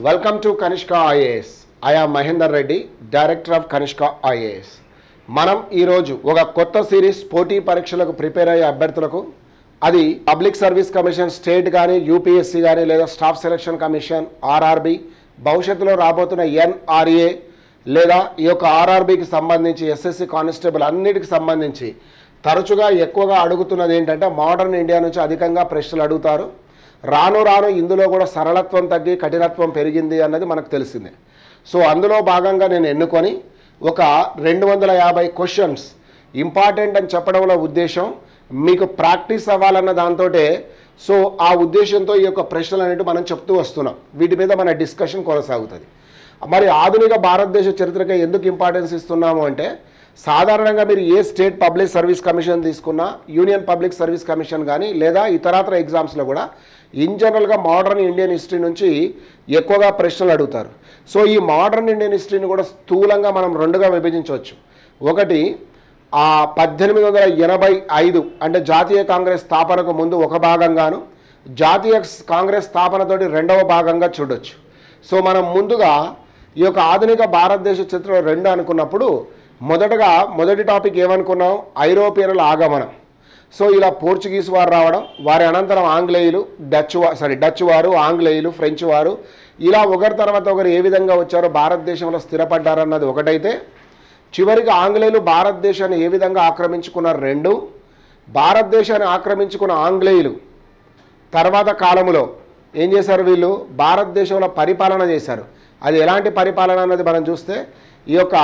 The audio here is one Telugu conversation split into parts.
వెల్కమ్ టు కనిష్క ఐఏఎస్ ఐఆ Mahender Reddy director of Kanishka IAS మనం ఈరోజు ఒక కొత్త సిరీస్ పోటీ పరీక్షలకు ప్రిపేర్ అయ్యే అభ్యర్థులకు అది పబ్లిక్ సర్వీస్ కమిషన్ స్టేట్ కానీ యూపీఎస్సీ కానీ లేదా స్టాఫ్ సెలక్షన్ కమిషన్ ఆర్ఆర్బి భవిష్యత్తులో రాబోతున్న ఎన్ఆర్ఏ లేదా ఈ యొక్క ఆర్ఆర్బికి సంబంధించి ఎస్ఎస్సి కానిస్టేబుల్ అన్నిటికి సంబంధించి తరచుగా ఎక్కువగా అడుగుతున్నది ఏంటంటే మోడర్న్ ఇండియా నుంచి అధికంగా ప్రశ్నలు అడుగుతారు రాను రాను ఇందులో కూడా సరళత్వం తగ్గి కఠినత్వం పెరిగింది అన్నది మనకు తెలిసిందే సో అందులో భాగంగా నేను ఎన్నుకొని ఒక రెండు వందల యాభై క్వశ్చన్స్ ఇంపార్టెంట్ అని చెప్పడంలో ఉద్దేశం మీకు ప్రాక్టీస్ అవ్వాలన్న దాంతో సో ఆ ఉద్దేశంతో ఈ యొక్క ప్రశ్నలు అనేవి మనం చెప్తూ వస్తున్నాం వీటి మీద మన డిస్కషన్ కొనసాగుతుంది మరి ఆధునిక భారతదేశ చరిత్రకి ఎందుకు ఇంపార్టెన్స్ ఇస్తున్నాము అంటే సాధారణంగా మీరు ఏ స్టేట్ పబ్లిక్ సర్వీస్ కమిషన్ తీసుకున్నా యూనియన్ పబ్లిక్ సర్వీస్ కమిషన్ కానీ లేదా ఇతరత్ర ఎగ్జామ్స్లో కూడా ఇన్ జనరల్గా మోడర్న్ ఇండియన్ హిస్టరీ నుంచి ఎక్కువగా ప్రశ్నలు అడుగుతారు సో ఈ మోడర్న్ ఇండియన్ హిస్టరీని కూడా స్థూలంగా మనం రెండుగా విభజించవచ్చు ఒకటి ఆ పద్దెనిమిది వందల ఎనభై ఐదు అంటే జాతీయ కాంగ్రెస్ స్థాపనకు ముందు ఒక భాగంగాను జాతీయ కాంగ్రెస్ స్థాపనతోటి రెండవ భాగంగా చూడొచ్చు సో మనం ముందుగా ఈ యొక్క ఆధునిక భారతదేశ చరిత్రలో రెండు అనుకున్నప్పుడు మొదటగా మొదటి టాపిక్ ఏమనుకున్నాం ఐరోపియన్ల ఆగమనం సో ఇలా పోర్చుగీస్ వారు రావడం వారి అనంతరం ఆంగ్లేయులు డచ్ వా సారీ డచ్ వారు ఆంగ్లేయులు ఫ్రెంచ్ వారు ఇలా ఒకరి తర్వాత ఒకరు ఏ విధంగా వచ్చారో భారతదేశంలో స్థిరపడ్డారన్నది ఒకటైతే చివరికి ఆంగ్లేయులు భారతదేశాన్ని ఏ విధంగా ఆక్రమించుకున్నారు రెండు భారతదేశాన్ని ఆక్రమించుకున్న ఆంగ్లేయులు తర్వాత కాలంలో ఏం చేశారు వీళ్ళు భారతదేశంలో పరిపాలన చేశారు అది ఎలాంటి పరిపాలన అన్నది మనం చూస్తే ఈ యొక్క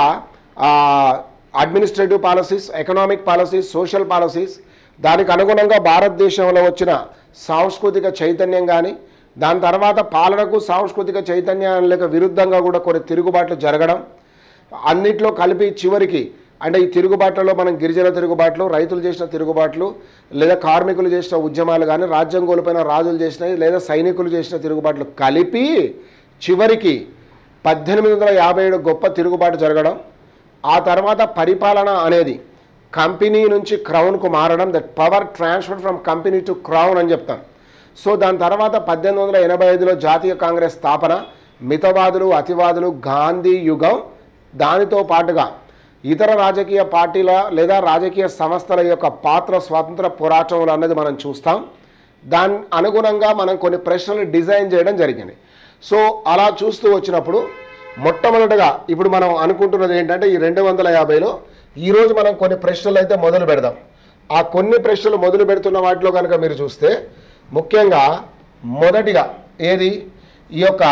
administrative policies economic policies social policies దానికి అనుగుణంగా భారతదేశంలో వచ్చిన సాంస్కృతిక చైతన్యం కానీ దాని తర్వాత పాలనకు సాంస్కృతిక చైతన్యాలకు విరుద్ధంగా కూడా కొన్ని తిరుగుబాట్లు జరగడం అన్నిట్లో కలిపి చివరికి అంటే ఈ తిరుగుబాట్లలో మనం గిరిజన తిరుగుబాట్లు రైతులు చేసిన తిరుగుబాట్లు లేదా కార్మికులు చేసిన ఉద్యమాలు కానీ రాజ్యం కోల్పోయిన రాజులు చేసినవి లేదా సైనికులు చేసిన తిరుగుబాట్లు కలిపి చివరికి పద్దెనిమిది వందల యాభై ఏడు గొప్ప తిరుగుబాటు జరగడం ఆ తర్వాత పరిపాలన అనేది కంపెనీ నుంచి క్రౌన్కు మారడం that power transfer from company to crown అని చెప్తాం సో దాని తర్వాత పద్దెనిమిది వందల ఎనభై ఐదులో జాతీయ కాంగ్రెస్ స్థాపన మితవాదులు అతివాదులు గాంధీ యుగం దానితో పాటుగా ఇతర రాజకీయ పార్టీల లేదా రాజకీయ సంస్థల యొక్క పాత్ర స్వాతంత్ర పోరాటంలో అన్నది మనం చూస్తాం దాని అనుగుణంగా మనం కొన్ని ప్రశ్నలు డిజైన్ చేయడం జరిగింది సో అలా చూస్తూ వచ్చినప్పుడు మొట్టమొదటిగా ఇప్పుడు మనం అనుకుంటున్నది ఏంటంటే ఈ రెండు వందల యాభైలో ఈరోజు మనం కొన్ని ప్రశ్నలు అయితే మొదలు పెడదాం ఆ కొన్ని ప్రశ్నలు మొదలు పెడుతున్న వాటిలో కనుక మీరు చూస్తే ముఖ్యంగా మొదటిగా ఏది ఈ యొక్క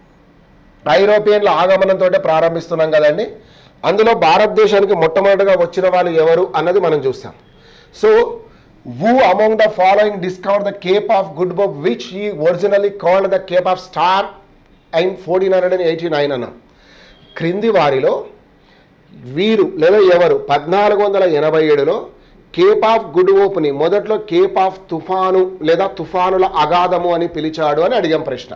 ఐరోపియన్ల ఆగమనంతో ప్రారంభిస్తున్నాం కదండి అందులో భారతదేశానికి మొట్టమొదటిగా వచ్చిన వాళ్ళు ఎవరు అన్నది మనం చూస్తాం so who among the following discovered the Cape of Good Hope which he originally called the Cape of Star in 1489 అన్నాం క్రింది వారిలో వీరు లేదా ఎవరు పద్నాలుగు వందల ఎనభై ఏడులో కేప్ ఆఫ్ గుడ్ ఓప్ని మొదట్లో కేప్ ఆఫ్ తుఫాను లేదా తుఫానుల అగాధము అని పిలిచాడు అని అడిగాం ప్రశ్న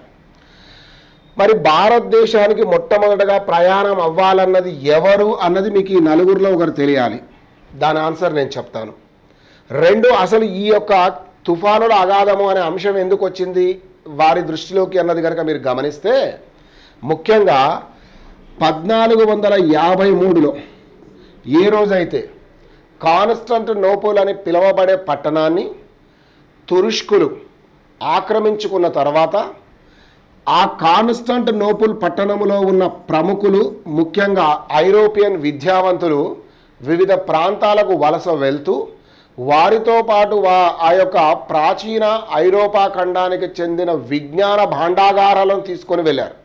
మరి భారతదేశానికి మొట్టమొదటగా ప్రయాణం అవ్వాలన్నది ఎవరు అన్నది మీకు ఈ నలుగురిలో ఒకరు తెలియాలి దాని ఆన్సర్ నేను చెప్తాను రెండు అసలు ఈ యొక్క తుఫానుల అగాధము అనే అంశం ఎందుకు వచ్చింది వారి దృష్టిలోకి అన్నది కనుక మీరు గమనిస్తే ముఖ్యంగా పద్నాలుగు వందల యాభై మూడులో ఏ రోజైతే కాన్స్టంట్ నోపుల్ అని పిలువబడే పట్టణాన్ని తురుష్కులు ఆక్రమించుకున్న తర్వాత ఆ కాన్స్టంట్ నోపుల్ పట్టణములో ఉన్న ప్రముఖులు ముఖ్యంగా ఐరోపియన్ విద్యావంతులు వివిధ ప్రాంతాలకు వలస వెళ్తూ వారితో పాటు వా ఆ యొక్క ప్రాచీన ఐరోపా ఖండానికి చెందిన విజ్ఞాన భాండాగారాలను తీసుకొని వెళ్ళారు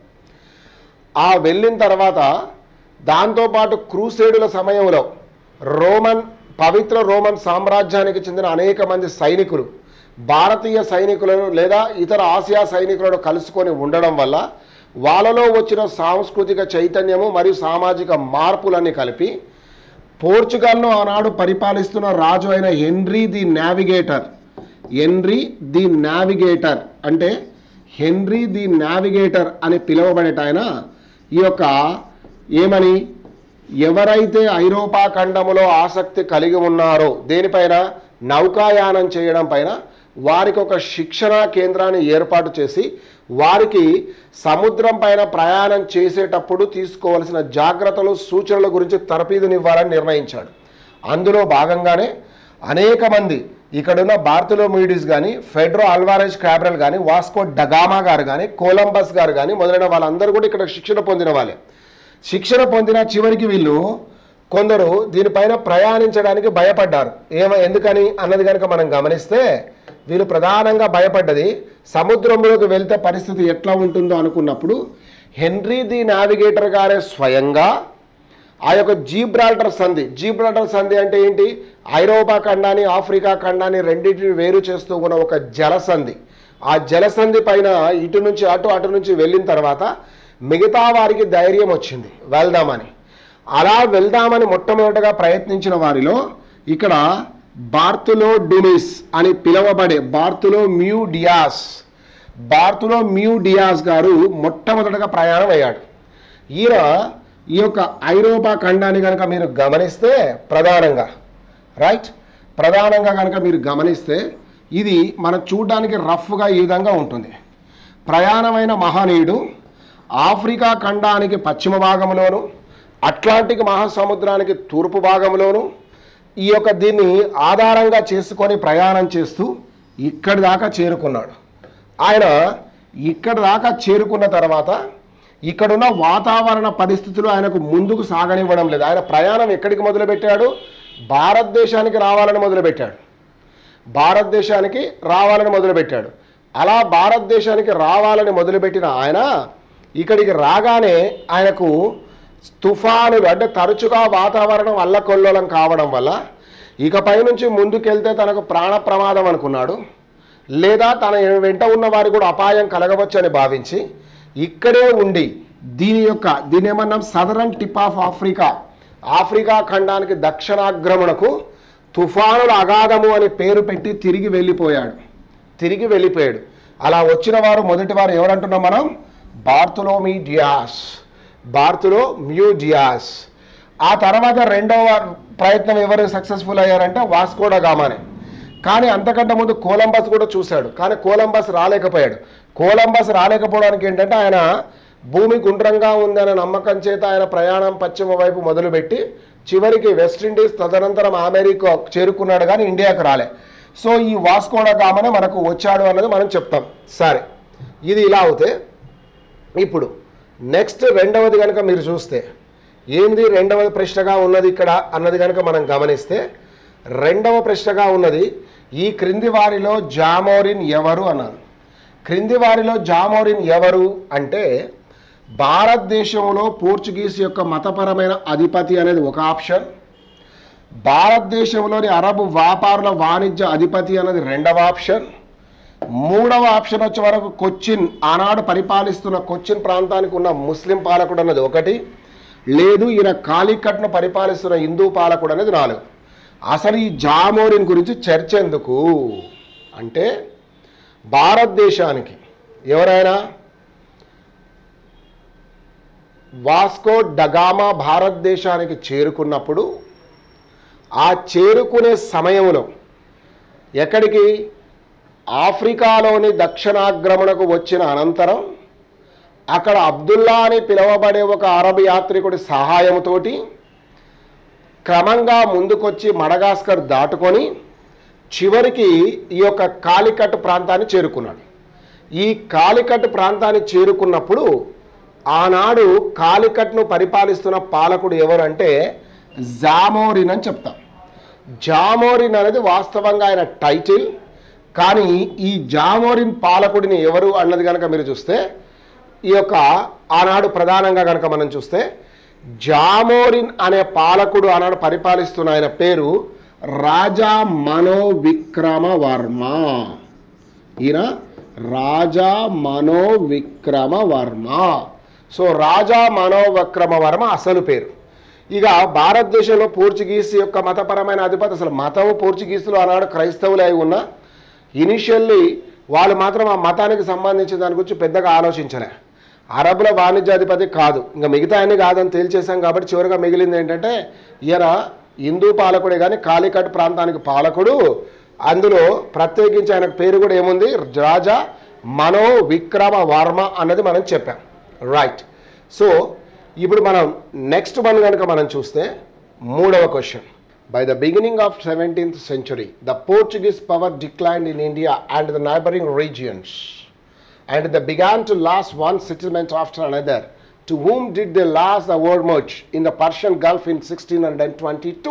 ఆ వెళ్ళిన తర్వాత దాంతోపాటు క్రూసేడుల సమయంలో రోమన్ పవిత్ర రోమన్ సామ్రాజ్యానికి చెందిన అనేక మంది సైనికులు భారతీయ సైనికులను లేదా ఇతర ఆసియా సైనికులను కలుసుకొని ఉండడం వల్ల వాళ్ళలో వచ్చిన సాంస్కృతిక చైతన్యము మరియు సామాజిక మార్పులన్నీ కలిపి పోర్చుగల్ను ఆనాడు పరిపాలిస్తున్న రాజు అయిన Henry the navigator Henry the navigator అంటే హెన్రీ ది నావిగేటర్ అని పిలువబడేట ఆయన ఈ యొక్క ఏమని ఎవరైతే ఐరోపా ఖండములో ఆసక్తి కలిగి ఉన్నారో దేనిపైన నౌకాయానం చేయడం పైన వారికి ఒక శిక్షణా కేంద్రాన్ని ఏర్పాటు చేసి వారికి సముద్రం పైన ప్రయాణం చేసేటప్పుడు తీసుకోవాల్సిన జాగ్రత్తలు సూచనల గురించి తరపీదునివ్వాలని నిర్ణయించాడు అందులో భాగంగానే అనేక మంది ఇక్కడున్న బార్తలోమీడిస్ కానీ ఫెడ్రో అల్వారెజ్ క్యాబ్రల్ కానీ వాస్కో డగామా గారు కానీ కొలంబస్ గారు కానీ మొదలైన వాళ్ళందరూ కూడా ఇక్కడ శిక్షణ పొందిన వాళ్ళే శిక్షణ పొందిన చివరికి వీళ్ళు కొందరు దీనిపైన ప్రయాణించడానికి భయపడ్డారు ఏమ ఎందుకని అన్నది కనుక మనం గమనిస్తే వీళ్ళు ప్రధానంగా భయపడ్డది సముద్రంలోకి వెళ్తే పరిస్థితి ఎట్లా ఉంటుందో అనుకున్నప్పుడు హెన్రీ ది నావిగేటర్ గారే స్వయంగా ఆ యొక్క జీబ్రాల్టర్ సంధి జీబ్రాల్టర్ సంధి అంటే ఏంటి ఐరోపా ఖండాన్ని ఆఫ్రికా ఖండాన్ని రెండింటిని వేరు చేస్తూ ఉన్న ఒక జలసంధి ఆ జలసంధి పైన ఇటు నుంచి అటు అటు నుంచి వెళ్ళిన తర్వాత మిగతా వారికి ధైర్యం వచ్చింది వెళ్దామని అలా వెళ్దామని మొట్టమొదటగా ప్రయత్నించిన వారిలో ఇక్కడ బార్తులో డునిస్ అని పిలువబడే Bartholomew Dias Bartholomew Dias గారు మొట్టమొదటగా ప్రయాణం అయ్యాడు ఈయన ఈ యొక్క ఐరోపా ఖండాన్ని కనుక మీరు గమనిస్తే ప్రధానంగా రైట్ ప్రధానంగా కనుక మీరు గమనిస్తే ఇది మనం చూడడానికి రఫ్గా ఈ విధంగా ఉంటుంది ప్రయాణమైన మహనీయుడు ఆఫ్రికా ఖండానికి పశ్చిమ భాగంలోను అట్లాంటిక్ మహాసముద్రానికి తూర్పు భాగంలోను ఈ యొక్క దీన్ని ఆధారంగా చేసుకొని ప్రయాణం చేస్తూ ఇక్కడి దాకా చేరుకున్నాడు ఆయన ఇక్కడి దాకా చేరుకున్న తర్వాత ఇక్కడున్న వాతావరణ పరిస్థితులు ఆయనకు ముందుకు సాగనివ్వడం లేదు ఆయన ప్రయాణం ఎక్కడికి మొదలుపెట్టాడు భారతదేశానికి రావాలని మొదలుపెట్టాడు భారతదేశానికి రావాలని మొదలుపెట్టాడు అలా భారతదేశానికి రావాలని మొదలుపెట్టిన ఆయన ఇక్కడికి రాగానే ఆయనకు తుఫానులు అంటే తరచుగా వాతావరణం అల్లకొల్లోలం కావడం వల్ల ఇకపై నుంచి ముందుకెళ్తే తనకు ప్రాణ ప్రమాదం అనుకున్నాడు లేదా తన వెంట ఉన్న వారికి కూడా అపాయం కలగవచ్చని భావించి ఇక్కడే ఉండి దీని యొక్క దీని ఏమన్నాం southern tip of Africa Africa ఖండానికి దక్షిణాగ్రమునకు తుఫానుల అగాధము అని పేరు పెట్టి తిరిగి వెళ్ళిపోయాడు తిరిగి వెళ్ళిపోయాడు అలా వచ్చిన వారు మొదటి వారు ఎవరంటున్నాం మనం Bartholomew Dias Bartholomew Dias ఆ తర్వాత రెండవ ప్రయత్నం ఎవరు సక్సెస్ఫుల్ అయ్యారంటే వాస్కోడా గామానే కానీ అంతకంటే ముందు కోలంబస్ కూడా చూశాడు కానీ కోలంబస్ రాలేకపోయాడు కోలంబస్ రాలేకపోవడానికి ఏంటంటే ఆయన భూమి గుండ్రంగా ఉందనే నమ్మకం చేత ఆయన ప్రయాణం పశ్చిమ వైపు మొదలుపెట్టి చివరికి వెస్టిండీస్ తదనంతరం అమెరికా చేరుకున్నాడు కానీ ఇండియాకు రాలే సో ఈ వాస్కోడా గామనే మనకు వచ్చాడు అన్నది మనం చెప్తాం సరే ఇది ఇలా అవుతే ఇప్పుడు నెక్స్ట్ రెండవది కనుక మీరు చూస్తే ఏంది రెండవది ప్రశ్నగా ఉన్నది ఇక్కడ అన్నది కనుక మనం గమనిస్తే రెండవ ప్రశ్నగా ఉన్నది ఈ క్రింది వారిలో జామోరిన్ ఎవరు అన్నారు క్రింది వారిలో జామోరిన్ ఎవరు అంటే భారతదేశంలో పోర్చుగీస్ యొక్క మతపరమైన అధిపతి అనేది ఒక ఆప్షన్ భారతదేశంలోని అరబు వ్యాపారుల వాణిజ్య అధిపతి అనేది రెండవ ఆప్షన్ మూడవ ఆప్షన్ వచ్చే వరకు కొచ్చిన్ ఆనాడు పరిపాలిస్తున్న కొచ్చిన్ ప్రాంతానికి ఉన్న ముస్లిం పాలకుడు అన్నది ఒకటి లేదు ఈయన కాలికట్ను పరిపాలిస్తున్న హిందూ పాలకుడు అనేది నాలుగు అసలు ఈ జామోరిన్ గురించి చర్చ ఎందుకు అంటే భారతదేశానికి ఎవరైనా వాస్కో డగామా భారతదేశానికి చేరుకున్నప్పుడు ఆ చేరుకునే సమయంలో ఎక్కడికి ఆఫ్రికాలోని దక్షిణాగ్రమణకు వచ్చిన అనంతరం అక్కడ అబ్దుల్లా అని పిలువబడే ఒక అరబ్ యాత్రికుడి సహాయంతోటి క్రమంగా ముందుకొచ్చి మడగాస్కర్ దాటుకొని చివరికి ఈ యొక్క కాలికట్ ప్రాంతాన్ని చేరుకున్నాడు ఈ కాలికట్ ప్రాంతాన్ని చేరుకున్నప్పుడు ఆనాడు కాలికట్ను పరిపాలిస్తున్న పాలకుడు ఎవరంటే జామోరిన్ అని చెప్తాం జామోరిన్ అనేది వాస్తవంగా ఆయన టైటిల్ కానీ ఈ జామోరిన్ పాలకుడిని ఎవరు అన్నది కనుక మీరు చూస్తే ఈ యొక్క ఆనాడు ప్రధానంగా కనుక మనం చూస్తే జామోరిన్ అనే పాలకుడు ఆనాడు పరిపాలిస్తున్న ఆయన పేరు రాజా మనోవిక్రమ వర్మ ఈయన రాజా మనోవిక్రమ వర్మ సో రాజా మనోవిక్రమ వర్మ అసలు పేరు ఇక భారతదేశంలో పోర్చుగీస్ యొక్క మతపరమైన అధిపతి అసలు మతం పోర్చుగీసులు ఆనాడు క్రైస్తవులే అయి ఉన్న ఇనిషియల్లీ వాళ్ళు మాత్రం ఆ మతానికి సంబంధించిన దాని గురించి పెద్దగా ఆలోచించలే అరబుల వాణిజ్యాధిపతి కాదు ఇంకా మిగతా అన్ని కాదని తేల్చేశాం కాబట్టి చివరిగా మిగిలింది ఏంటంటే ఈయన హిందూ పాలకుడే కానీ కాలికట్ ప్రాంతానికి పాలకుడు అందులో ప్రత్యేకించి ఆయనకు పేరు కూడా ఏముంది రాజా మనో విక్రమ వర్మ అన్నది మనం చెప్పాం రైట్ సో ఇప్పుడు మనం నెక్స్ట్ వన్ కనుక మనం చూస్తే మూడవ question by the beginning of seventeenth century the Portuguese power decline in India and the neighbouring regions and they began to last one settlement after another. To whom did they last the word merge in the Persian Gulf in 1622?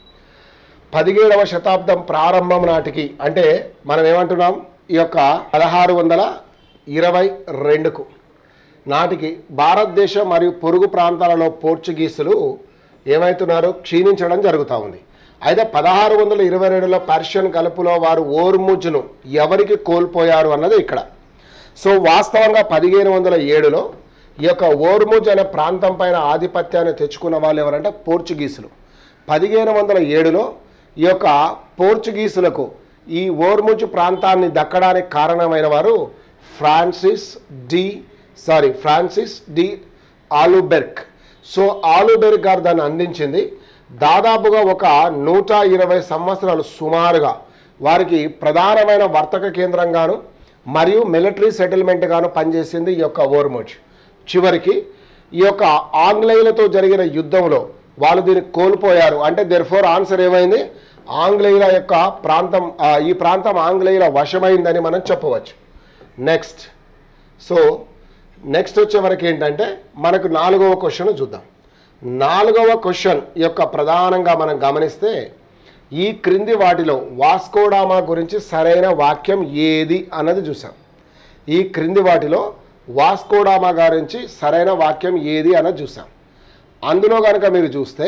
పదిహేడవ శతాబ్దం ప్రారంభం నాటికి అంటే మనం ఏమంటున్నాం ఈ యొక్క పదహారు వందల ఇరవై రెండుకు నాటికి భారతదేశం మరియు పొరుగు ప్రాంతాలలో పోర్చుగీసులు ఏమవుతున్నారు క్షీణించడం జరుగుతూ ఉంది అయితే పదహారు వందల ఇరవై రెండులో పర్షియన్ కలుపులో వారు ఓర్ముజ్ను ఎవరికి కోల్పోయారు అన్నది ఇక్కడ సో వాస్తవంగా పదిహేను వందల ఏడులో ఈ యొక్క ఓర్ముజ్ అనే ప్రాంతం పైన ఆధిపత్యాన్ని తెచ్చుకున్న వాళ్ళు ఎవరంటే పోర్చుగీసులు పదిహేను వందల ఏడులో ఈ యొక్క పోర్చుగీసులకు ఈ ఓర్ముజ్ ప్రాంతాన్ని దక్కడానికి కారణమైన వారు Francis de sorry Francis de Albuquerque so Albuquerque గారు దాన్ని అందించింది దాదాపుగా ఒక నూట ఇరవై సంవత్సరాలు సుమారుగా వారికి ప్రధానమైన వర్తక కేంద్రంగాను మరియు మిలిటరీ సెటిల్మెంట్ గాను పనిచేసింది ఈ యొక్క ఓర్ముజ్ చివరికి ఈ యొక్క ఆంగ్లేయులతో జరిగిన యుద్ధంలో వాళ్ళు దీన్ని కోల్పోయారు అంటే దెర్ ఫోర్ ఆన్సర్ ఏమైంది ఆంగ్లేయుల యొక్క ప్రాంతం ఆ, ఈ ప్రాంతం ఆంగ్లేయుల వశమైందని మనం చెప్పవచ్చు నెక్స్ట్ సో నెక్స్ట్ వచ్చే వరకు ఏంటంటే మనకు నాలుగవ క్వశ్చన్ చూద్దాం నాలుగవ క్వశ్చన్ యొక్క ప్రధానంగా మనం గమనిస్తే ఈ క్రింది వాటిలో వాస్కోడామా గురించి సరైన వాక్యం ఏది అన్నది చూసాం ఈ క్రింది వాటిలో వాస్కోడామా గురించి సరైన వాక్యం ఏది అన్నది చూసాం అందులో కనుక మీరు చూస్తే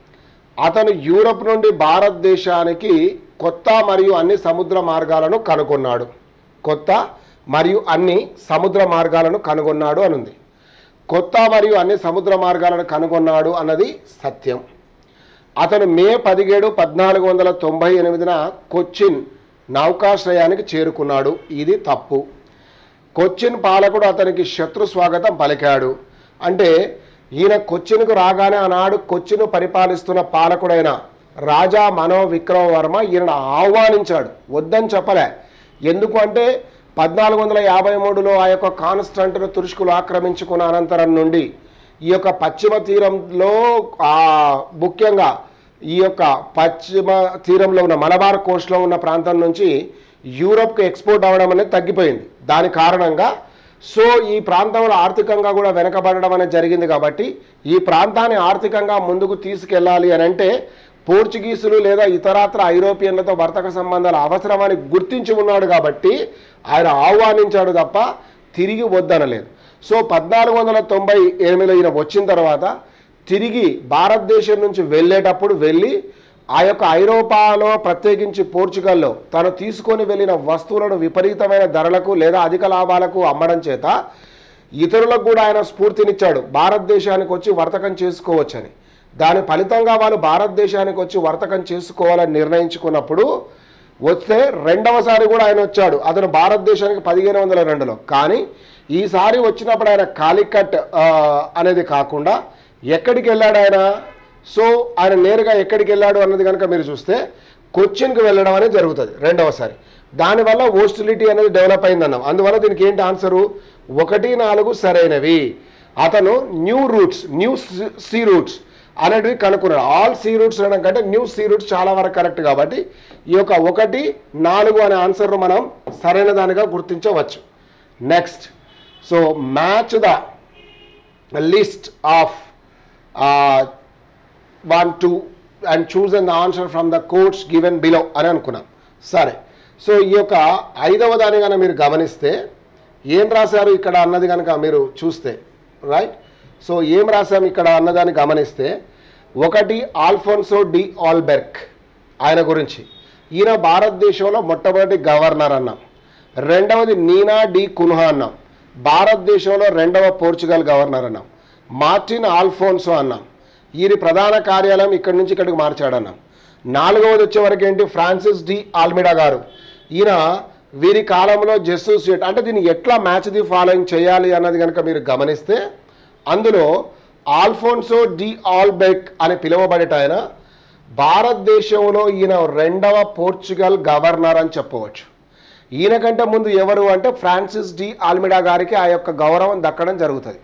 అతను యూరప్ నుండి భారతదేశానికి కొత్త మరియు అన్ని సముద్ర మార్గాలను కనుగొన్నాడు కొత్త మరియు అన్ని సముద్ర మార్గాలను కనుగొన్నాడు అనుంది కొత్త మరియు అన్ని సముద్ర మార్గాలను కనుగొన్నాడు అన్నది సత్యం అతను మే పదిహేడు పద్నాలుగు వందల తొంభై ఎనిమిదిన కొచ్చిన్ నౌకాశ్రయానికి చేరుకున్నాడు ఇది తప్పు కొచ్చిన్ పాలకుడు అతనికి శత్రు స్వాగతం పలికాడు అంటే ఈయన కొచ్చిన్కు రాగానే ఆనాడు కొచ్చిను పరిపాలిస్తున్న పాలకుడైన రాజా మనో విక్రమవర్మ ఈయన ఆహ్వానించాడు వద్దని చెప్పలే ఎందుకు అంటే పద్నాలుగు వందల యాభై మూడులో ఆ యొక్క కాన్స్టంట్ను తురుష్కులు ఆక్రమించుకున్న అనంతరం నుండి ఈ యొక్క పశ్చిమ తీరంలో ఆ ముఖ్యంగా ఈ యొక్క పశ్చిమ తీరంలో ఉన్న మలబార్ కోస్ట్లో ఉన్న ప్రాంతం నుంచి యూరప్కి ఎక్స్పోర్ట్ అవ్వడం అనేది తగ్గిపోయింది దాని కారణంగా సో ఈ ప్రాంతంలో ఆర్థికంగా కూడా వెనకబడడం అనేది జరిగింది కాబట్టి ఈ ప్రాంతాన్ని ఆర్థికంగా ముందుకు తీసుకెళ్ళాలి అని అంటే పోర్చుగీసులు లేదా ఇతరాత్ర ఐరోపియన్లతో వర్తక సంబంధాలు అవసరమని గుర్తించి ఉన్నాడు కాబట్టి ఆయన ఆహ్వానించాడు తప్ప తిరిగి వద్దనలేదు సో పద్నాలుగు వందల తొంభై ఎనిమిదిలో ఈయన వచ్చిన తర్వాత తిరిగి భారతదేశం నుంచి వెళ్ళేటప్పుడు వెళ్ళి ఆ యొక్క ఐరోపాలో ప్రత్యేకించి పోర్చుగల్లో తను తీసుకొని వెళ్ళిన వస్తువులను విపరీతమైన ధరలకు లేదా అధిక లాభాలకు అమ్మడం చేత ఇతరులకు కూడా ఆయన స్ఫూర్తినిచ్చాడు భారతదేశానికి వచ్చి వర్తకం చేసుకోవచ్చని దాని ఫలితంగా వాళ్ళు భారతదేశానికి వచ్చి వర్తకం చేసుకోవాలని నిర్ణయించుకున్నప్పుడు వస్తే రెండవసారి కూడా ఆయన వచ్చాడు అతను భారతదేశానికి పదిహేను వందల రెండులో కానీ ఈసారి వచ్చినప్పుడు ఆయన కాలికట్ ఆ, అనేది కాకుండా ఎక్కడికి వెళ్ళాడు ఆయన సో ఆయన నేరుగా ఎక్కడికి వెళ్ళాడు అన్నది కనుక మీరు చూస్తే కొచ్చిన్కి వెళ్ళడం అనేది జరుగుతుంది రెండవసారి దానివల్ల ఓస్టిలిటీ అనేది డెవలప్ అయింది అన్నాం అందువల్ల దీనికి ఏంటి ఆన్సరు ఒకటి నాలుగు సరైనవి అతను new routes new sea routes అనేటివి కనుక్కున్నాడు ఆల్ సీ రూట్స్ అనడం కంటే న్యూ సీ రూట్స్ చాలా వరకు కరెక్ట్ కాబట్టి ఈ యొక్క ఒకటి నాలుగు అనే ఆన్సర్ మనం సరైన దానిగా గుర్తించవచ్చు next so match the list of one two and choose an answer from the codes given below అని అనుకున్నాం సరే సో ఈ యొక్క ఐదవ దాని కనుక మీరు గమనిస్తే ఏం రాశారు ఇక్కడ అన్నది కనుక మీరు చూస్తే రైట్ సో ఏం రాశాం ఇక్కడ అన్నదాన్ని గమనిస్తే ఒకటి ఆల్ఫోన్సో డి ఆల్బెర్క్ ఆయన గురించి ఈయన భారతదేశంలో మొట్టమొదటి గవర్నర్ అన్నాం రెండవది నీనా డి కున్హా అన్నాం భారతదేశంలో రెండవ పోర్చుగల్ గవర్నర్ అన్నాం మార్టిన్ ఆల్ఫోన్సో అన్నాం ఈయన ప్రధాన కార్యాలయం ఇక్కడి నుంచి ఇక్కడికి మార్చాడన్నాం నాలుగవది వచ్చే వరకు ఏంటి ఫ్రాన్సిస్ డి ఆల్మిడా గారు ఈయన వీరి కాలంలో జెస్సూసియేట్ అంటే దీన్ని ఎట్లా మ్యాచ్ ది ఫాలోయింగ్ చేయాలి అన్నది కనుక మీరు గమనిస్తే అందులో ఆల్ఫోన్సో డి ఆల్బెక్ అని పిలువబడేట ఆయన భారతదేశంలో ఈయన రెండవ పోర్చుగల్ గవర్నర్ అని చెప్పవచ్చు ఈయన కంటే ముందు ఎవరు అంటే ఫ్రాన్సిస్ డి ఆల్మిడా గారికి ఆ యొక్క గౌరవం దక్కడం జరుగుతుంది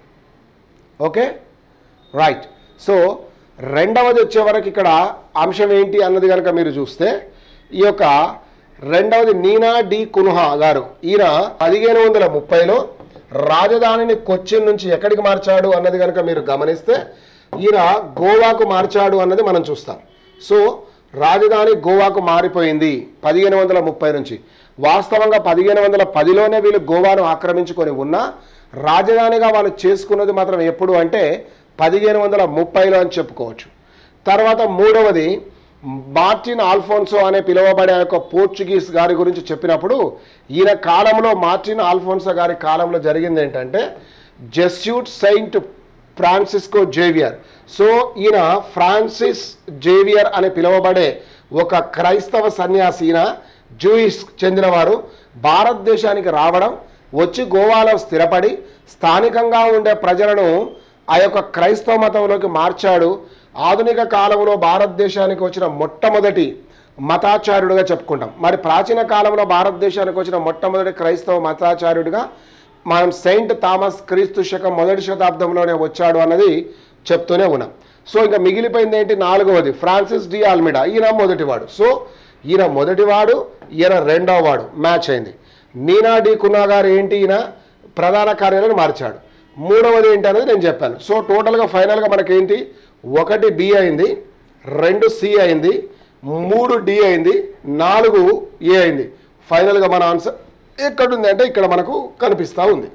ఓకే రైట్ సో రెండవది వచ్చే వరకు ఇక్కడ అంశం ఏంటి అన్నది కనుక మీరు చూస్తే ఈ యొక్క రెండవది నీనా డి కున్హా గారు ఈయన పదిహేను వందల ముప్పైలో రాజధానిని కొచ్చిన్ నుంచి ఎక్కడికి మార్చాడు అన్నది కనుక మీరు గమనిస్తే ఈయన గోవాకు మార్చాడు అన్నది మనం చూస్తాం సో రాజధాని గోవాకు మారిపోయింది పదిహేను వందల ముప్పై నుంచి వాస్తవంగా పదిహేను వందల పదిలోనే వీళ్ళు గోవాను ఆక్రమించుకొని ఉన్నా రాజధానిగా వాళ్ళు చేసుకున్నది మాత్రం ఎప్పుడు అంటే పదిహేను వందల ముప్పైలో అని చెప్పుకోవచ్చు తర్వాత మూడవది మార్టిన్ ఆల్ఫోన్సో అనే పిలువబడే ఆ యొక్క పోర్చుగీస్ గారి గురించి చెప్పినప్పుడు ఈయన కాలంలో మార్టిన్ ఆల్ఫోన్సో గారి కాలంలో జరిగింది ఏంటంటే Jesuit Saint Francisco Xavier so ఈయన ఫ్రాన్సిస్ జేవియర్ అని పిలువబడే ఒక క్రైస్తవ సన్యాసి ఈయన జూయిస్ చెందినవారు భారతదేశానికి రావడం వచ్చి గోవాలో స్థిరపడి స్థానికంగా ఉండే ప్రజలను ఆ యొక్క క్రైస్తవ మతంలోకి మార్చాడు ఆధునిక కాలంలో భారతదేశానికి వచ్చిన మొట్టమొదటి మతాచార్యుడిగా చెప్పుకుంటాం మరి ప్రాచీన కాలంలో భారతదేశానికి వచ్చిన మొట్టమొదటి క్రైస్తవ మతాచార్యుడిగా మనం సెయింట్ థామస్ క్రీస్తు శకం మొదటి శతాబ్దంలోనే వచ్చాడు అన్నది చెప్తూనే ఉన్నాం సో ఇంకా మిగిలిపోయింది ఏంటి నాలుగవది ఫ్రాన్సిస్ డి ఆల్మిడా ఈయన మొదటివాడు సో ఈయన మొదటివాడు ఈయన రెండవ వాడు మ్యాచ్ అయింది నీనా డి కున్నా గారు ఏంటి ఈయన ప్రధాన కార్యాలయం మార్చాడు మూడవది ఏంటి అనేది నేను చెప్పాను సో టోటల్గా ఫైనల్గా మనకేంటి ఒకటి బి అయింది రెండు సి అయింది మూడు డి అయింది నాలుగు ఏ అయింది ఫైనల్గా మన ఆన్సర్ ఎక్కడుంది అంటే ఇక్కడ మనకు కనిపిస్తూ ఉంది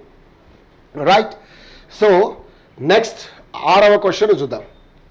రైట్ సో నెక్స్ట్ ఆరవ క్వశ్చన్ చూద్దాం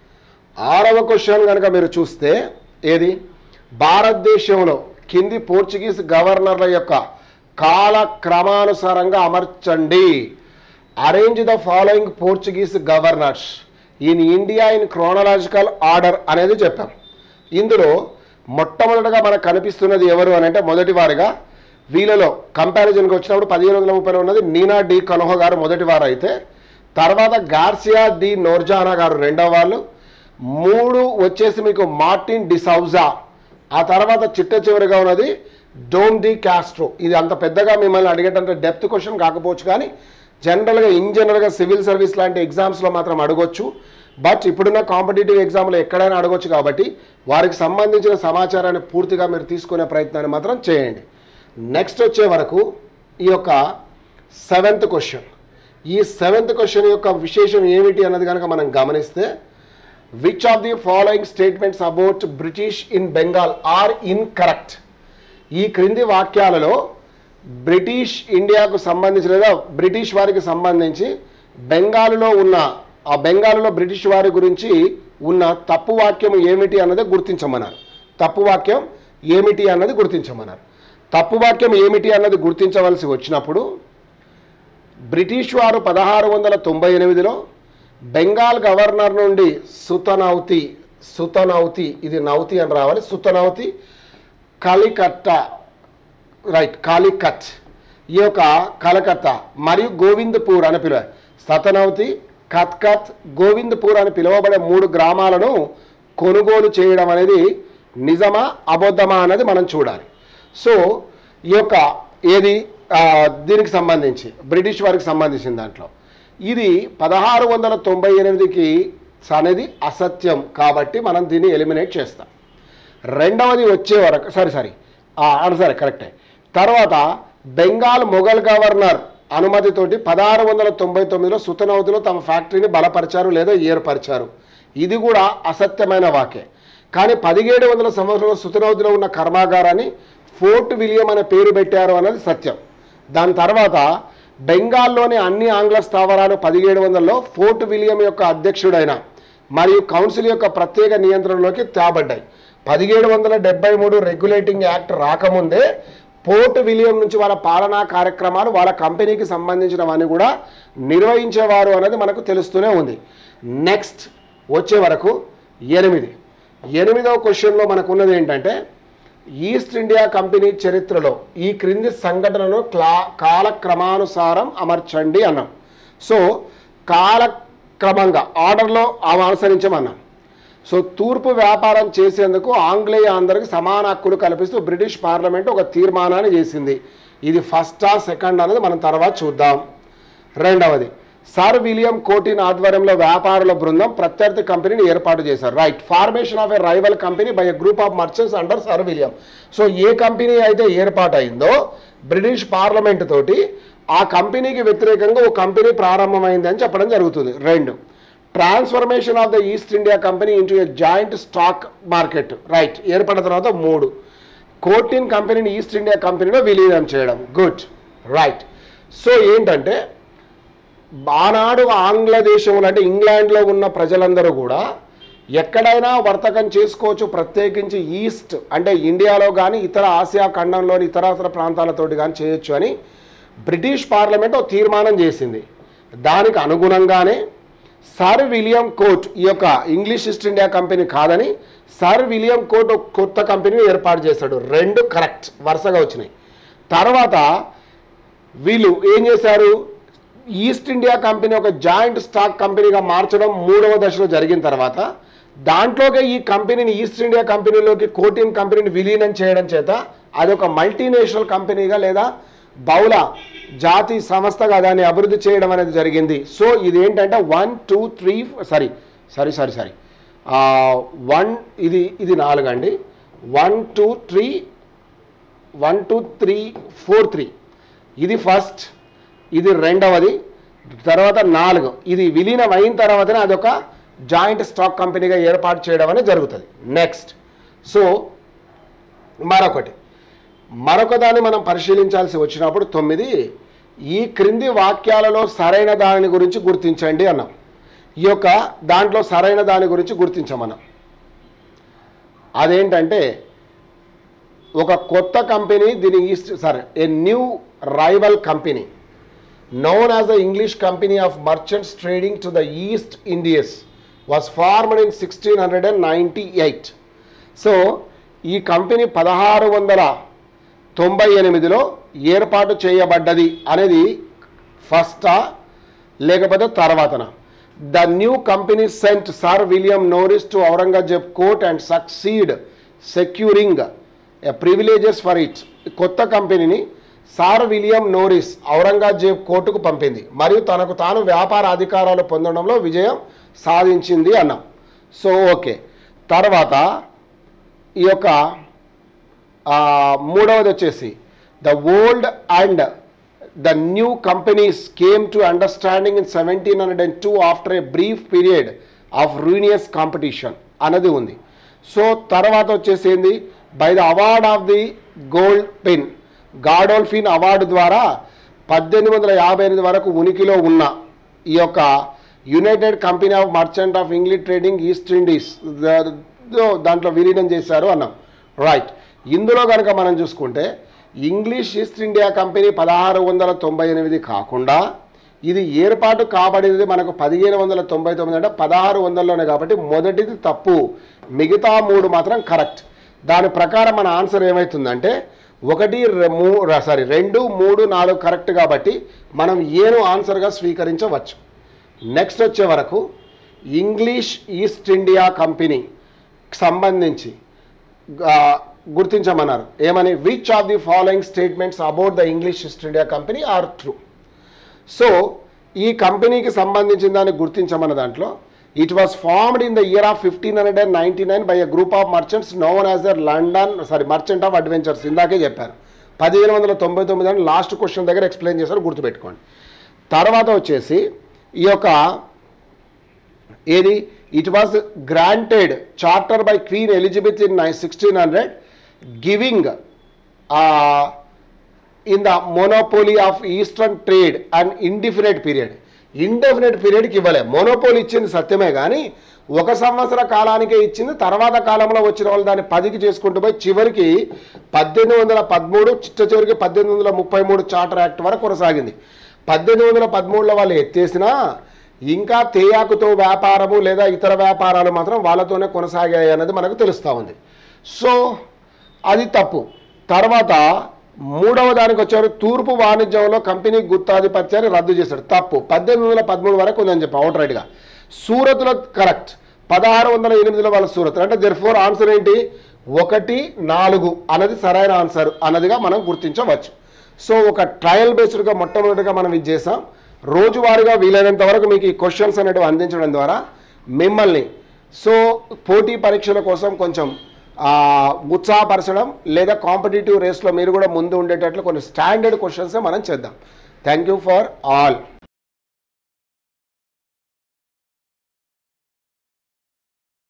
ఆరవ క్వశ్చన్ కనుక మీరు చూస్తే ఏది భారతదేశంలో కింది పోర్చుగీస్ గవర్నర్ల యొక్క కాల క్రమానుసారంగా అమర్చండి arrange the following Portuguese governors in India in chronological order అనేది చెప్పాం ఇందులో మొట్టమొదటగా మనకు కనిపిస్తున్నది ఎవరు అని అంటే మొదటి వారిగా వీళ్ళలో కంపారిజన్కి వచ్చినప్పుడు పదిహేను వందల ముప్పైలో ఉన్నది నీనా డి కనోహ గారు మొదటి వారు అయితే తర్వాత గార్సియా డి నోర్జానా గారు రెండవ వాళ్ళు మూడు వచ్చేసి మీకు మార్టిన్ డిసౌజా ఆ తర్వాత చిట్ట చివరిగా ఉన్నది డోమ్ డి కాస్ట్రో ఇది అంత పెద్దగా మిమ్మల్ని అడిగేటంటే డెప్త్ క్వశ్చన్ కాకపోవచ్చు కానీ జనరల్గా ఇన్ జనరల్గా సివిల్ సర్వీస్ లాంటి ఎగ్జామ్స్లో మాత్రం అడగొచ్చు బట్ ఇప్పుడున్న కాంపిటేటివ్ ఎగ్జామ్లో ఎక్కడైనా అడగొచ్చు కాబట్టి వారికి సంబంధించిన సమాచారాన్ని పూర్తిగా మీరు తీసుకునే ప్రయత్నాన్ని మాత్రం చేయండి నెక్స్ట్ వచ్చే వరకు ఈ యొక్క సెవెంత్ క్వశ్చన్ ఈ సెవెంత్ క్వశ్చన్ యొక్క విశేషం ఏమిటి అన్నది కనుక మనం గమనిస్తే which of the following statements about British in Bengal are incorrect ఈ క్రింది వాక్యాలలో బ్రిటిష్ ఇండియాకు సంబంధించి లేదా బ్రిటిష్ వారికి సంబంధించి బెంగాలులో ఉన్న ఆ బెంగాలులో బ్రిటిష్ వారి గురించి ఉన్న తప్పు వాక్యం ఏమిటి అన్నది గుర్తించమన్నారు తప్పు వాక్యం ఏమిటి అన్నది గుర్తించమన్నారు తప్పు వాక్యం ఏమిటి అన్నది గుర్తించవలసి వచ్చినప్పుడు బ్రిటిష్ వారు పదహారు వందల తొంభై ఎనిమిదిలో బెంగాల్ గవర్నర్ నుండి సుతనౌతి సుతనౌతి ఇది నౌతి అని రావాలి సుతనౌతి కలికట్ట రైట్ కాలికట్ ఈ యొక్క కలకత్తా మరియు గోవిందపూర్ అని పిలువ సతనవతి కత్కత్ గోవిందపూర్ అని పిలువబడే మూడు గ్రామాలను కొనుగోలు చేయడం అనేది నిజమా అబద్ధమా అన్నది మనం చూడాలి సో ఈ యొక్క ఏది ఆ, దీనికి సంబంధించి బ్రిటిష్ వారికి సంబంధించిన దాంట్లో ఇది పదహారు వందల తొంభై ఎనిమిదికి అనేది అసత్యం కాబట్టి మనం దీన్ని ఎలిమినేట్ చేస్తాం రెండవది వచ్చే వరకు సారీ సారీ సరే కరెక్టే తర్వాత బెంగాల్ మొఘల్ గవర్నర్ అనుమతితోటి పదహారు వందల తొంభై తొమ్మిదిలో సుతనవతిలో తమ ఫ్యాక్టరీని బలపరిచారు లేదా ఏర్పరిచారు ఇది కూడా అసత్యమైన వాక్యే కానీ పదిహేడు వందల సంవత్సరంలో సుతనవతిలో ఉన్న కర్మాగారాన్ని ఫోర్ట్ విలియం అనే పేరు పెట్టారు అన్నది సత్యం దాని తర్వాత బెంగాల్లోని అన్ని ఆంగ్ల స్థావరాలు పదిహేడు వందలలో ఫోర్ట్ విలియం యొక్క అధ్యక్షుడైన మరియు కౌన్సిల్ యొక్క ప్రత్యేక నియంత్రణలోకి తేబడ్డాయి పదిహేడు వందల డెబ్బై మూడు రెగ్యులేటింగ్ యాక్ట్ రాకముందే పోర్ట్ విలియం నుంచి వాళ్ళ పాలనా కార్యక్రమాలు వాళ్ళ కంపెనీకి సంబంధించినవన్నీ కూడా నిర్వహించేవారు అనేది మనకు తెలుస్తూనే ఉంది నెక్స్ట్ వచ్చే వరకు ఎనిమిది ఎనిమిదవ క్వశ్చన్లో మనకు ఉన్నది ఏంటంటే ఈస్ట్ ఇండియా కంపెనీ చరిత్రలో ఈ క్రింది సంఘటనను క్లా కాలక్రమానుసారం అమర్చండి అన్నాం సో కాలక్రమంగా ఆర్డర్లో అవి అనుసరించమన్నాం సో తూర్పు వ్యాపారం చేసేందుకు ఆంగ్లేయ అందరికి సమాన హక్కులు కల్పిస్తూ బ్రిటిష్ పార్లమెంట్ ఒక తీర్మానాన్ని చేసింది ఇది ఫస్టా సెకండ్ అనేది మనం తర్వాత చూద్దాం రెండవది సర్ విలియం కోటిన్ ఆధ్వర్యంలో వ్యాపారుల బృందం ప్రత్యర్థి కంపెనీని ఏర్పాటు చేశారు right formation of a rival company by a group of merchants under sir William so ఏ కంపెనీ అయితే ఏర్పాటైందో బ్రిటిష్ పార్లమెంట్ తోటి ఆ కంపెనీకి వ్యతిరేకంగా ఒక కంపెనీ ప్రారంభమైంది అని చెప్పడం జరుగుతుంది రెండు transformation of the East India company into a joint stock market right ఏర్పడిన తర్వాత మూడు కోటిన్ కంపెనీని ఈస్ట్ ఇండియా కంపెనీలో విలీనం చేయడం గుడ్ రైట్ సో ఏంటంటే ఆనాడు ఆంగ్ల దేశంలో అంటే ఇంగ్లాండ్లో ఉన్న ప్రజలందరూ కూడా ఎక్కడైనా వర్తకం చేసుకోవచ్చు ప్రత్యేకించి ఈస్ట్ అంటే ఇండియాలో కానీ ఇతర ఆసియా ఖండంలోని ఇతరతర ప్రాంతాలతోటి కానీ చేయొచ్చు అని బ్రిటిష్ పార్లమెంట్ ఒక తీర్మానం చేసింది దానికి అనుగుణంగానే సర్ విలియం కోట్ ఈ యొక్క ఇంగ్లీష్ ఈస్ట్ ఇండియా కంపెనీ కాదని సర్ విలియం కోట్ ఒక కొత్త కంపెనీని ఏర్పాటు చేశాడు రెండు కరెక్ట్ వరుసగా వచ్చినాయి తర్వాత వీళ్ళు ఏం చేశారు ఈస్ట్ ఇండియా కంపెనీ ఒక జాయింట్ స్టాక్ కంపెనీగా మార్చడం మూడవ దశలో జరిగిన తర్వాత దాంట్లోకి ఈ కంపెనీని ఈస్ట్ ఇండియా కంపెనీలోకి కోటిన్ కంపెనీని విలీనం చేయడం చేత అది ఒక మల్టీనేషనల్ కంపెనీగా లేదా బహుళ జాతి సంస్థగా దాన్ని అభివృద్ధి చేయడం అనేది జరిగింది సో ఇది ఏంటంటే one two three sorry sorry sorry sorry one ఇది ఇది నాలుగు అండి one two three one two three four three ఇది ఫస్ట్ ఇది రెండవది తర్వాత నాలుగు ఇది విలీనం అయిన తర్వాతనే అదొక జాయింట్ స్టాక్ కంపెనీగా ఏర్పాటు చేయడం అనేది జరుగుతుంది నెక్స్ట్ సో మరొకటి మరొక దాన్ని మనం పరిశీలించాల్సి వచ్చినప్పుడు తొమ్మిది ఈ క్రింది వాక్యాలలో సరైన దాని గురించి గుర్తించండి అన్నాం ఈ యొక్క దాంట్లో సరైన దాని గురించి గుర్తించమన్నాం అదేంటంటే ఒక కొత్త కంపెనీ దీని ఈస్ట్ సారీ ఏ new rival company known as the English Company of Merchants Trading to the East Indies was formed in 1698. So ఈ కంపెనీ పదహారు వందల తొంభై ఎనిమిదిలో ఏర్పాటు చేయబడ్డది అనేది ఫస్టా లేకపోతే తర్వాతన the new company sent sir William Norris to Aurangzeb court and succeed securing privileges for it కొత్త కంపెనీని సార్ విలియం నోరిస్ ఔరంగజేబ్ కోర్టుకు పంపింది మరియు తనకు తాను వ్యాపార అధికారాలు పొందడంలో విజయం సాధించింది అన్నాం సో ఓకే తర్వాత ఈ యొక్క ఆ, మూడవది వచ్చేసి the old and the new companies came to understanding in seventeen hundred and two after a brief period of ruinous competition అన్నది ఉంది సో తర్వాత వచ్చేసి ఏంది by the award of the gold pen Godolphin award ద్వారా పద్దెనిమిది వందల యాభై ఎనిమిది వరకు ఉనికిలో ఉన్న ఈ యొక్క united company of merchant of English trading East Indies ద- దో- దాంట్లో విలీనం చేశారు అన్నాం రైట్ ఇందులో కనుక మనం చూసుకుంటే ఇంగ్లీష్ ఈస్ట్ ఇండియా కంపెనీ పదహారు వందల తొంభై ఎనిమిది కాకుండా ఇది ఏర్పాటు కాబడింది మనకు పదిహేను వందల తొంభై తొమ్మిది అంటే పదహారు వందల్లోనే కాబట్టి మొదటిది తప్పు మిగతా మూడు మాత్రం కరెక్ట్ దాని ప్రకారం మన ఆన్సర్ ఏమవుతుందంటే ఒకటి రె- మూ సారీ రెండు మూడు నాలుగు కరెక్ట్ కాబట్టి మనం ఏను ఆన్సర్గా స్వీకరించవచ్చు నెక్స్ట్ వచ్చే వరకు ఇంగ్లీష్ ఈస్ట్ ఇండియా కంపెనీ సంబంధించి ఆ, గుర్తించమన్నారు ఏమని which of the following statements about the English East India company are true so ఈ కంపెనీకి సంబంధించిన దాన్ని గుర్తించమన్న దాంట్లో it was formed in the year of fifteen hundred and ninety nine by a group of merchants known as the London sorry merchant of adventurers ఇందాకే చెప్పారు పదిహేను వందల తొంభై తొమ్మిది అని లాస్ట్ క్వశ్చన్ దగ్గర ఎక్స్ప్లెయిన్ చేశారు గుర్తుపెట్టుకోండి తర్వాత వచ్చేసి ఈ యొక్క ఏది it was granted charter by queen Elizabeth in sixteen hundred giving in the monopoly of eastern trade and indefinite period indefinite పీరియడ్కి ఇవ్వలే మోనోపోలీ ఇచ్చింది సత్యమే కానీ ఒక సంవత్సర కాలానికే ఇచ్చింది తర్వాత కాలంలో వచ్చిన వాళ్ళు దాన్ని పదికి చేసుకుంటూ పోయి చివరికి పద్దెనిమిది వందల పదమూడు చిట్ట చివరికి పద్దెనిమిది వందల ముప్పై మూడు చార్టర్ యాక్ట్ వరకు కొనసాగింది పద్దెనిమిది వందల పదమూడులో వాళ్ళు ఎత్తేసినా ఇంకా తేయాకుతో వ్యాపారము లేదా ఇతర వ్యాపారాలు మాత్రం వాళ్ళతోనే కొనసాగాయి అన్నది మనకు తెలుస్తూ ఉంది సో అది తప్పు తర్వాత మూడవ దానికి వచ్చారు తూర్పు వాణిజ్యంలో కంపెనీ గుత్తాధిపత్యాన్ని రద్దు చేశాడు తప్పు పద్దెనిమిది వందల పదమూడు వరకు ఉందని చెప్పి అవుట్ రైట్గా సూరత్లో కరెక్ట్ పదహారు వందల ఎనిమిదిలో వాళ్ళ సూరత్ అంటే దెర్ ఫోర్ ఆన్సర్ ఏంటి ఒకటి నాలుగు అన్నది సరైన ఆన్సర్ అన్నదిగా మనం గుర్తించవచ్చు సో ఒక ట్రయల్ బేస్డ్గా మొట్టమొదటిగా మనం ఇది చేసాం రోజువారీగా వీలైనంత వరకు మీకు ఈ క్వశ్చన్స్ అనేటివి అందించడం ద్వారా మిమ్మల్ని సో పోటీ పరీక్షల కోసం కొంచెం ఆ, ఉత్సాహపరచడం లేదా కాంపిటేటివ్ రేస్లో మీరు కూడా ముందు ఉండేటట్లు కొన్ని స్టాండర్డ్ క్వశ్చన్సే మనం చేద్దాం థ్యాంక్ యూ ఫర్ ఆల్